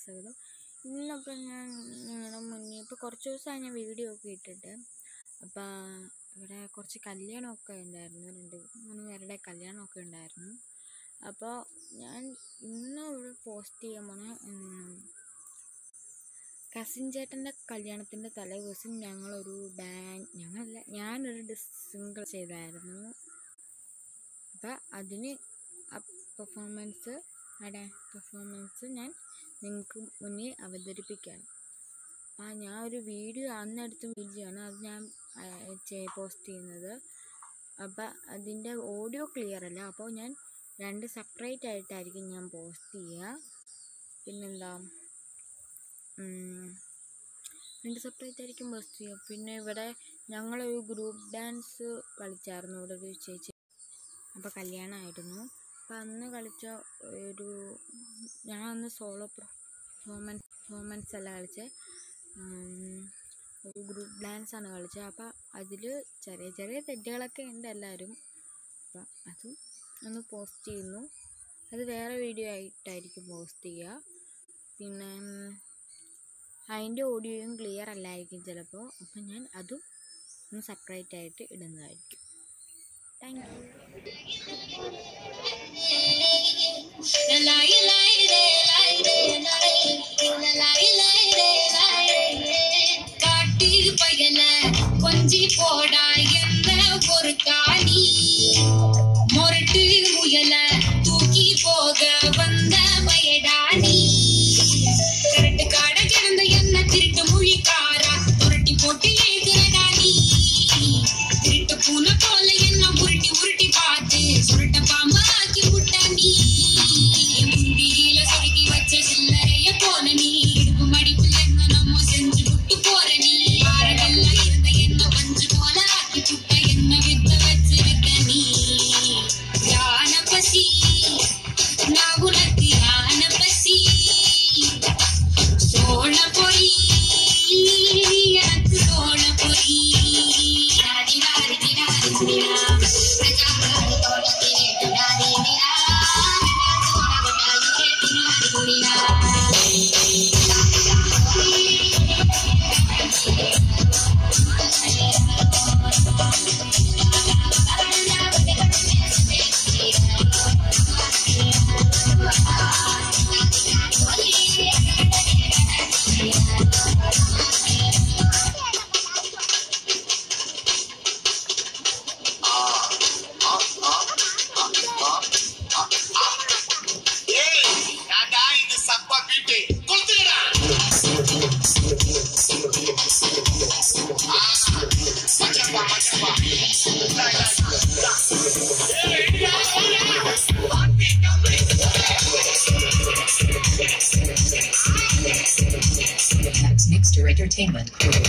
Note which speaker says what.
Speaker 1: സകലം ഇന്നിപ്പോൾ ഞാൻ നിങ്ങളുടെ മുന്നേ ഇപ്പോൾ കുറച്ച് ദിവസമായി ഞാൻ വീഡിയോ ഒക്കെ ഇട്ടിട്ട് അപ്പോൾ ഇവിടെ കുറച്ച് കല്യാണമൊക്കെ ഉണ്ടായിരുന്നു രണ്ട് മൂന്ന് പേരുടെ കല്യാണമൊക്കെ ഉണ്ടായിരുന്നു അപ്പോൾ ഞാൻ ഇന്ന് ഇവിടെ പോസ്റ്റ് ചെയ്യാൻ പോണ കസിൻ ചേട്ടൻ്റെ കല്യാണത്തിൻ്റെ തലേ ദിവസം ഞങ്ങളൊരു ഡാൻ ഞങ്ങളല്ല ഞാനൊരു സിംഗിൾ ചെയ്തായിരുന്നു അപ്പോൾ അതിന് ആ പെർഫോമൻസ് ആ ഡാൻസ് പെർഫോമൻസ് ഞാൻ നിങ്ങൾക്ക് മുന്നിൽ അവതരിപ്പിക്കുകയാണ് ആ ഞാൻ ഒരു വീഡിയോ അന്നെടുത്ത വീഡിയോ ആണ് അത് ഞാൻ പോസ്റ്റ് ചെയ്യുന്നത് അപ്പം അതിൻ്റെ ഓഡിയോ ക്ലിയർ അല്ല അപ്പോൾ ഞാൻ രണ്ട് സെപ്പറേറ്റ് ആയിട്ടായിരിക്കും ഞാൻ പോസ്റ്റ് ചെയ്യുക പിന്നെന്താ രണ്ട് സെപ്പറേറ്റ് ആയിരിക്കും പോസ്റ്റ് ചെയ്യുക പിന്നെ ഇവിടെ ഞങ്ങളൊരു ഗ്രൂപ്പ് ഡാൻസ് കളിച്ചായിരുന്നു ഇവിടെ ഒരു ചേച്ചി അപ്പോൾ കല്യാണമായിരുന്നു അപ്പോൾ അന്ന് കളിച്ച ഒരു ഞാൻ അന്ന് സോളോ പെർഫോമൻസ് പെർഫോമൻസ് അല്ല കളിച്ചത് ഒരു ഗ്രൂപ്പ് ഡാൻസ് ആണ് കളിച്ചത് അപ്പോൾ അതിൽ ചെറിയ ചെറിയ തെറ്റുകളൊക്കെ ഉണ്ട് എല്ലാവരും അപ്പം അതും ഒന്ന് പോസ്റ്റ് ചെയ്യുന്നു അത് വേറെ വീഡിയോ ആയിട്ടായിരിക്കും പോസ്റ്റ് ചെയ്യുക പിന്നെ അതിൻ്റെ ഓഡിയോയും ക്ലിയർ അല്ലായിരിക്കും ചിലപ്പോൾ അപ്പം ഞാൻ അതും ഒന്ന് സെപ്പറേറ്റ് ആയിട്ട് ഇടുന്നതായിരിക്കും താങ്ക് യു
Speaker 2: காட்டு பயல கொஞ்சி போடா என்ன ஒரு காணி மொரட்டு முயல தூக்கி போக வந்த பயடானி கரட்டு காட கிடந்த என்ன திருட்டு மொழிக்காரா புரட்டி போட்டு ஏகுறடா நீ திருட்டு பூனை போல என்ன உருட்டி உருட்டி பார்த்து சுருட்ட பாம்பு ஆக்கி விட்ட நீ முந்திரியில சொருகி வச்ச சில்லறைய போன நீ இடுப்பு மடிப்புல என்ன நம்ம செஞ்சு விட்டு போற நீ ஆறவெல்லாம் இருந்த என்ன பஞ்சு போல ஆக்கி புட்ட என்ன வித்த வச்சிருக்க நீ யான பசி நான் உனக்கு யான பசி சோழ பொறி எனக்கு சோழ பொறி ராதி ராதி ராதி திரா ரஜா ராதி தோட்டி ராதி மேரா சோழ கொட்டாய் ராதி குடியா
Speaker 3: ஏய் யாடா இது சப்பா பீட்டு கொளுத்துக்கடா மச்சப்பா மச்சப்பா
Speaker 4: Max Mixter Entertainment Crew.